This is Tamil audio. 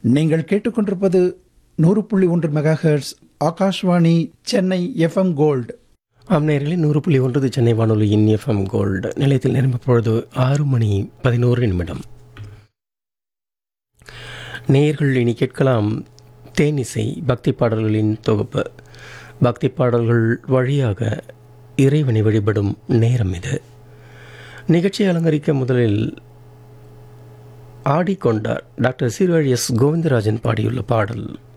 நீங்கள் கேட்டுக்கொண்டிருப்பது நூறு புள்ளி ஒன்று megahertz Akashvani Chennai FM gold ஆம் நேயர்களே நூறு புள்ளி ஒன்பது சென்னை வானொலியின் எஃப்எம் கோல்டு நிலையத்தில் நிரம்ப பொழுது ஆறு மணி பதினோரு நிமிடம் நேயர்கள் இனி கேட்கலாம் தேனிசை பக்தி பாடல்களின் தொகுப்பு பக்தி பாடல்கள் வழியாக இறைவனை வழிபடும் நேரம் இது நிகழ்ச்சியை அலங்கரிக்க முதலில் ஆடிக்கொண்டார் டாக்டர் சீர்காழி எஸ் கோவிந்தராஜன் பாடியுள்ள பாடல்